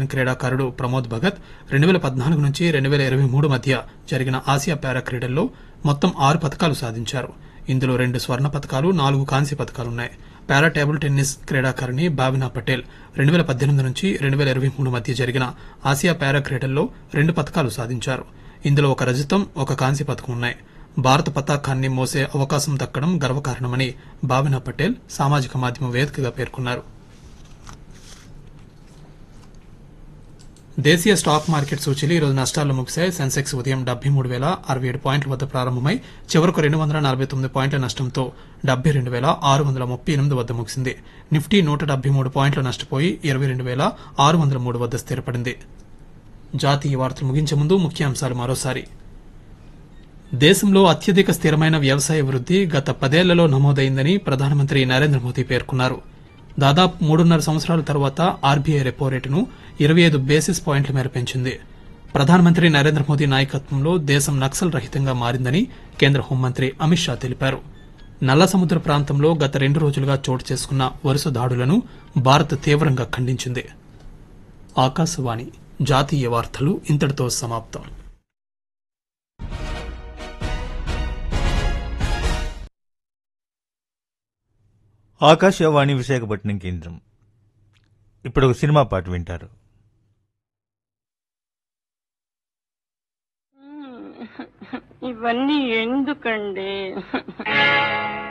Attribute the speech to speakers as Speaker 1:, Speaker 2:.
Speaker 1: Paralympian క్రీడాకారుడు ప్రమోద్ భగత్ రెండు వేల పద్నాలుగు నుంచి రెండు వేల ఇరవై మూడు మధ్య జరిగిన ఆసియా పారా క్రీడల్లో మొత్తం ఆరు పథకాలు సాధించారు ఇందులో రెండు స్వర్ణ పథకాలు నాలుగు కాంస్య పథకాలున్నాయి పారా టేబుల్ టెన్నిస్ క్రీడాకారిణి బావినా పటేల్ రెండు వేల పద్దెనిమిది నుంచి రెండు వేల ఇరవై మూడు మధ్య జరిగిన ఆసియా పారా క్రీడల్లో రెండు పథకాలు సాధించారు ఇందులో ఒక రజతం ఒక కాంస్య పథకం ఉన్నాయి భారత పతాకాన్ని మోసే అవకాశం దక్కడం గర్వకారణమని బావినా పటేల్ సామాజిక మాధ్యమం వేదికగా పేర్కొన్నారు దేశీయ స్టాక్ మార్కెట్ సూచీలు ఈ రోజు నష్టాల్లో ముగిశాయి సెన్సెక్స్ ఉదయం డెబ్బై మూడు వేల అరవై ఏడు పాయింట్ల వద్ద ప్రారంభమై చివరకు రెండు వందల నలభై తొమ్మిది పాయింట్ల నష్టంతో డెబ్బై రెండు వేల ఆరు వందల ముప్పై ఎనిమిది వద్ద ముగిసింది నిఫ్టీ నూట డెబ్బై మూడు పాయింట్లు నష్టపోయి ఇరవై రెండు వేల ఆరు వందల మూడు వద్ద స్థిరపడింది జాతీయ వార్తలు ముగించే ముందు ముఖ్యాంశాలు మరోసారి దేశంలో అత్యధిక స్థిరమైన వ్యవసాయ వృద్ధి గత పదేళ్లలో నమోదైందని ప్రధానమంత్రి నరేంద్ర మోదీ పేర్కొన్నారు దాదాపు మూడున్నర సంవత్సరాల తర్వాత ఆర్బీఐ రెపో రేటును ఇరవై ఐదు బేసిస్ పాయింట్ల మేర పెంచింది ప్రధానమంత్రి నరేంద్ర మోదీ నాయకత్వంలో దేశం నక్సల్ రహితంగా మారిందని కేంద్ర హోంమంత్రి అమిత్ షా తెలిపారు నల్ల సముద్ర ప్రాంతంలో గత రెండు రోజులుగా చోటు చేసుకున్న వరుస దాడులను భారత్ తీవ్రంగా ఖండించింది ఆకాశవాణి జాతీయ వార్తలు ఇంతటితో సమాప్తం
Speaker 2: ఆకాశవాణి విశాఖపట్నం కేంద్రం ఇప్పుడు ఒక సినిమా పాట వింటారు
Speaker 3: ఇవన్నీ ఎందుకండి